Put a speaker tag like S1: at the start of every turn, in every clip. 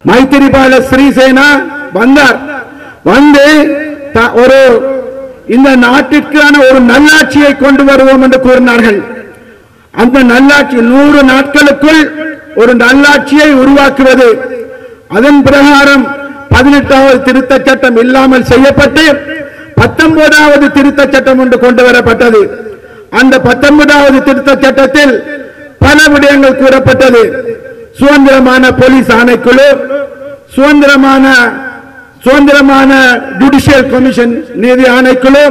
S1: மைத்திரிபால ஸ்ரீசேனா வந்தார் வந்து த- ஒரு இந்த நாட்டிற்கான ஒரு நல்லாட்சியை கொண்டு வருவோம் என்று கூறினார்கள் அந்த நல்லாட்சி நூறு நாட்களுக்குள் ஒரு நல்லாட்சியை உருவாக்குவது அதன் பிரகாரம் பதினெட்டாவது திருத்த சட்டம் இல்லாமல் செய்யப்பட்டு பத்தொன்பதாவது திருத்த சட்டம் ஒன்று கொண்டு வரப்பட்டது அந்த பத்தொன்பதாவது திருத்த சட்டத்தில் பல விடயங்கள் கூறப்பட்டது சுதந்திரமான போலீஸ் ஆணைக்குழு சுதந்திரமான சுதந்திரமான ஜுடிஷியல் கமிஷன் நீதி ஆணைக்குழு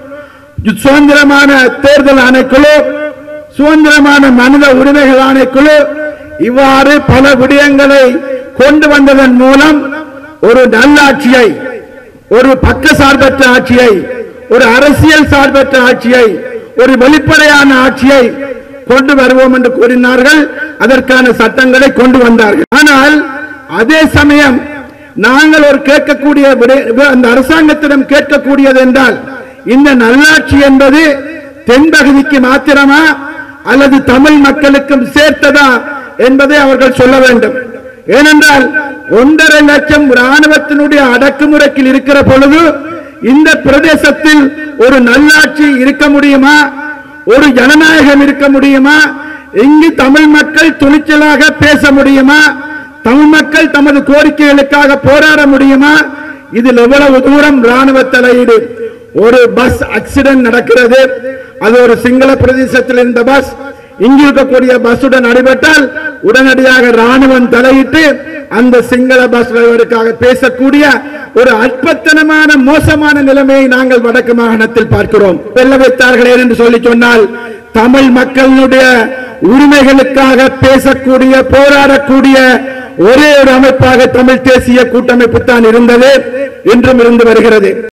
S1: சுதந்திரமான தேர்தல் ஆணைக்குழு சுதந்திரமான மனித உரிமைகள் ஆணைக்குழு இவ்வாறு பல விடயங்களை கொண்டு வந்ததன் மூலம் ஒரு நல்லாட்சியை ஒரு பக்க சார்பற்ற ஆட்சியை ஒரு அரசியல் சார்பற்ற ஆட்சியை ஒரு வெளிப்படையான ஆட்சியை கொண்டு வருவோம் என்று கூறினார்கள் அதற்கான சட்டங்களை கொண்டு வந்தார்கள் ஆனால் அதே சமயம் நாங்கள் ஒரு கேட்கக்கூடிய விடய- அந்த அரசாங்கத்திடம் கேட்கக்கூடியது என்றால் இந்த நல்லாட்சி என்பது தென்பகுதிக்கு மாத்திரமா அல்லது தமிழ் மக்களுக்கும் சேர்த்ததா என்பதை அவர்கள் சொல்ல வேண்டும் ஏனென்றால் ஒன்றரை லட்சம் ராணுவத்தினுடைய அடக்குமுறைக்கு இருக்கிற பொழுது இந்த பிரதேசத்தில் ஒரு நல்லாட்சி இருக்க முடியுமா ஒரு ஜனநாயகம் இருக்க முடியுமா இங்கு தமிழ் மக்கள் துணிச்சலாக பேச முடியுமா தமிழ் மக்கள் தமது கோரிக்கைகளுக்காக போராட முடியுமா இதில் எவ்வளவு தூரம் ராணுவ தலையீடு ஒரு பஸ் ஆக்சிடென்ட் நடக்கிறது அது ஒரு சிங்கள பிரதேசத்தில் இருந்த பஸ் இங்கு இருக்கக்கூடிய பஸ்ஸுடன் அடிபட்டால் உடனடியாக ராணுவம் தலையிட்டு அந்த சிங்கள பஸ் டிரைவருக்காக பேசக்கூடிய ஒரு அற்பத்தனமான மோசமான நிலைமையை நாங்கள் வடக்கு மாகாணத்தில் பார்க்கிறோம் வெல்ல வைத்தார்களே என்று சொல்லி சொன்னால் தமிழ் மக்களுடைய உரிமைகளுக்காக பேசக்கூடிய போராடக்கூடிய ஒரே ஒரு அமைப்பாக தமிழ் தேசிய கூட்டமைப்பு தான் இருந்தது இன்றும் இருந்து வருகிறது